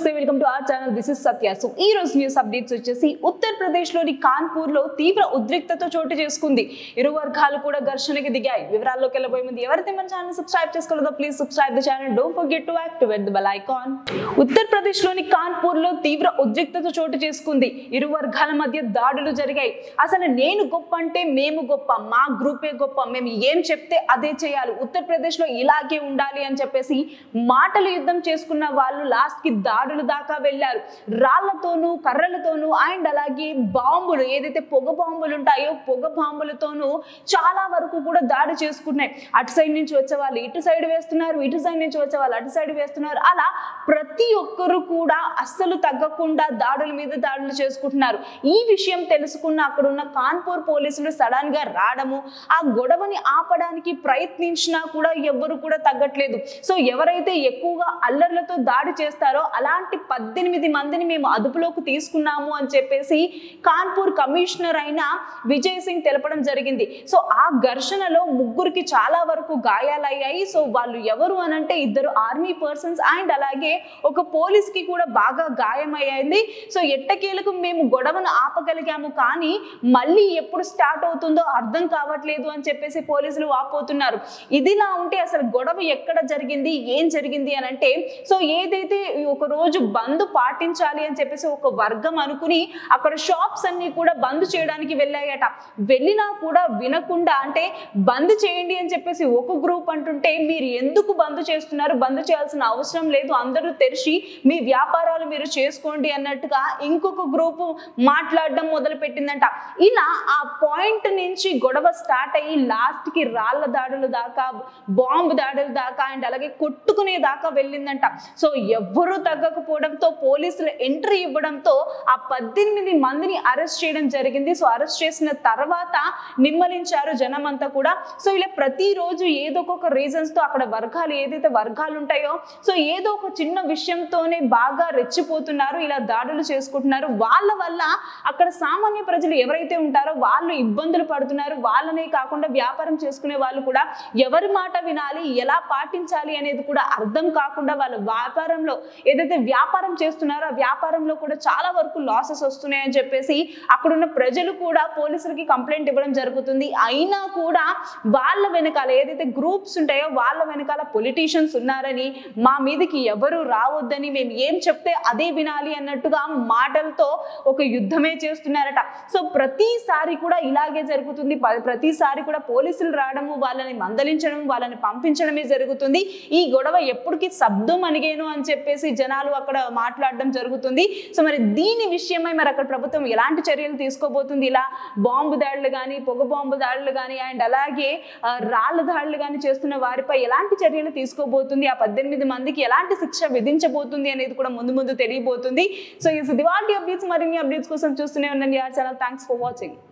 నమస్తే welcome to our channel this is Satya so ఈ రోజు న్యూస్ అప్డేట్స్ వచ్చేసి ఉత్తరప్రదేశ్ లోని కాన్పూర్ లో తీవ్ర ఉద్రిక్తత చోటు చేసుకుంది ఇరు వర్గాలు కూడా ఘర్షణకి దిగాయి వివరాల్లోకి వెళ్ళబోయే ముందు ఎవరైతే మన ఛానల్ సబ్స్క్రైబ్ చేసుకోలేదో please subscribe the channel don't forget to activate the bell icon Uttar Pradesh లోని కాన్పూర్ లో తీవ్ర ఉద్రిక్తత చోటు చేసుకుంది ఇరు వర్గాల మధ్య దాడులు జరిగాయి అసలు నేను గొప్ప అంటే మేము గొప్ప మా గ్రూపే గొప్ప మేము ఏం చెప్తే అదే చేయాలి ఉత్తరప్రదేశ్ లో ఇలాగే ఉండాలి అని చెప్పేసి మాటల యుద్ధం చేసుకున్న వాళ్ళు లాస్ట్ కి దాడులు దాకా వెళ్ళారు రాళ్లతోనూ కర్రలతోనూ అండ్ అలాగే బాంబులు ఏదైతే పొగ బాంబులు ఉంటాయో పొగ బాంబులతోనూ చాలా వరకు కూడా దాడి చేసుకున్నాయి అటు సైడ్ నుంచి వచ్చే వాళ్ళు ఇటు సైడ్ వేస్తున్నారు ఇటు సైడ్ నుంచి వచ్చే వాళ్ళు అటు సైడ్ వేస్తున్నారు అలా ప్రతి ఒక్కరు కూడా అస్సలు తగ్గకుండా దాడుల మీద దాడులు చేసుకుంటున్నారు ఈ విషయం తెలుసుకున్న అక్కడ ఉన్న కాన్పూర్ పోలీసులు సడన్ గా రావడము ఆ గొడవని ఆపడానికి ప్రయత్నించినా కూడా ఎవ్వరు కూడా తగ్గట్లేదు సో ఎవరైతే ఎక్కువగా అల్లర్లతో దాడి చేస్తారో అలాంటి పద్దెనిమిది మందిని మేము అదుపులోకి తీసుకున్నాము అని చెప్పేసి కాన్పూర్ కమిషనర్ అయిన విజయ్ సింగ్ తెలపడం జరిగింది సో ఆ ఘర్షణలో ముగ్గురికి చాలా వరకు గాయాలయ్యాయి సో వాళ్ళు ఎవరు అని అంటే ఇద్దరు ఆర్మీ పర్సన్స్ అండ్ అలాగే ఒక పోలీస్ కి కూడా బాగా గాయమయ్యింది సో ఎట్టకేలకు మేము గొడవను ఆపగలిగాము కానీ మళ్ళీ ఎప్పుడు స్టార్ట్ అవుతుందో అర్థం కావట్లేదు అని చెప్పేసి పోలీసులు వాపోతున్నారు ఇదిలా ఉంటే అసలు గొడవ ఎక్కడ జరిగింది ఏం జరిగింది అని అంటే సో ఏదైతే ఒక రోజు బంద్ పాటించాలి అని చెప్పేసి ఒక వర్గం అనుకుని అక్కడ షాప్స్ అన్ని కూడా బంద్ చేయడానికి వెళ్ళాయట వెళ్ళినా కూడా వినకుండా అంటే బంద్ చేయండి అని చెప్పేసి ఒక గ్రూప్ అంటుంటే మీరు ఎందుకు బంద్ చేస్తున్నారు బంద్ చేయాల్సిన అవసరం లేదు అందరూ తెరిచి మీ వ్యాపారాలు మీరు చేసుకోండి అన్నట్టుగా ఇంకొక గ్రూపు మాట్లాడడం మొదలు పెట్టిందంట ఇలా ఆ పాయింట్ నుంచి గొడవ స్టార్ట్ అయ్యి లాస్ట్ కి రాళ్ల దాడులు దాకా బాంబు దాడులు దాకా అండ్ అలాగే కొట్టుకునే దాకా వెళ్ళిందంట సో ఎవ్వరూ తగ్గకపోవడంతో పోలీసులు ఎంట్రీ ఇవ్వడంతో ఆ పద్దెనిమిది మందిని అరెస్ట్ చేయడం జరిగింది సో అరెస్ట్ చేసిన తర్వాత నిమ్మలించారు జనం అంతా కూడా సో ఇలా ప్రతిరోజు ఏదో ఒక రీజన్స్ తో అక్కడ వర్గాలు ఏదైతే వర్గాలు ఉంటాయో సో ఏదో ఒక చిన్న విషయంతోనే బాగా రెచ్చిపోతున్నారు ఇలా దాడులు చేసుకుంటున్నారు వాళ్ళ వల్ల అక్కడ సామాన్య ప్రజలు ఎవరైతే ఉంటారో వాళ్ళు ఇబ్బందులు పడుతున్నారు వాళ్ళనే కాకుండా వ్యాపారం చేసుకునే వాళ్ళు కూడా ఎవరి మాట వినాలి ఎలా పాటించాలి అనేది కూడా అర్థం కాకుండా వాళ్ళ వ్యాపారంలో ఏదైతే వ్యాపారం చేస్తున్నారో ఆ వ్యాపారంలో కూడా చాలా వరకు లాసెస్ వస్తున్నాయని చెప్పేసి అక్కడున్న ప్రజలు కూడా పోలీసులకి కంప్లైంట్ ఇవ్వడం జరుగుతుంది అయినా కూడా వాళ్ళ వెనకాల ఏదైతే గ్రూప్స్ ఉంటాయో వాళ్ళ వెనకాల పొలిటీషియన్స్ ఉన్నారని మా మీదకి ఎవరు రావద్దని మేము ఏం చెప్తే అదే వినాలి అన్నట్టుగా మాటలతో ఒక యుద్ధమే చేస్తున్నారట సో ప్రతిసారి కూడా ఇలాగే జరుగుతుంది ప- ప్రతిసారి కూడా పోలీసులు రావడము వాళ్ళని మందలించడం వాళ్ళని పంపించడమే జరుగుతుంది ఈ గొడవ ఎప్పటికీ శబ్దం అనిగేను అని చెప్పేసి జనాలు అక్కడ మాట్లాడడం జరుగుతుంది సో మరి దీని విషయమై మరి అక్కడ ప్రభుత్వం ఎలాంటి చర్యలు తీసుకోబోతుంది ఇలా బాంబు దాడులు కానీ పొగ బాంబు దాడులు కానీ అండ్ అలాగే ఆ, రాళ్ళ దాడులు కానీ చేస్తున్న వారిపై ఎలాంటి చర్యలు తీసుకోబోతుంది ఆ పద్దెనిమిది మందికి ఎలాంటి శిక్ష విధించబోతుంది అనేది కూడా ముందు ముందు తెలియబోతుంది సో ఈ దివాళీ అప్డేట్స్ మరిన్ని అప్డేట్స్ కోసం చూస్తూనే ఉండండి ఆ ఛానల్ థ్యాంక్స్ ఫర్ వాచింగ్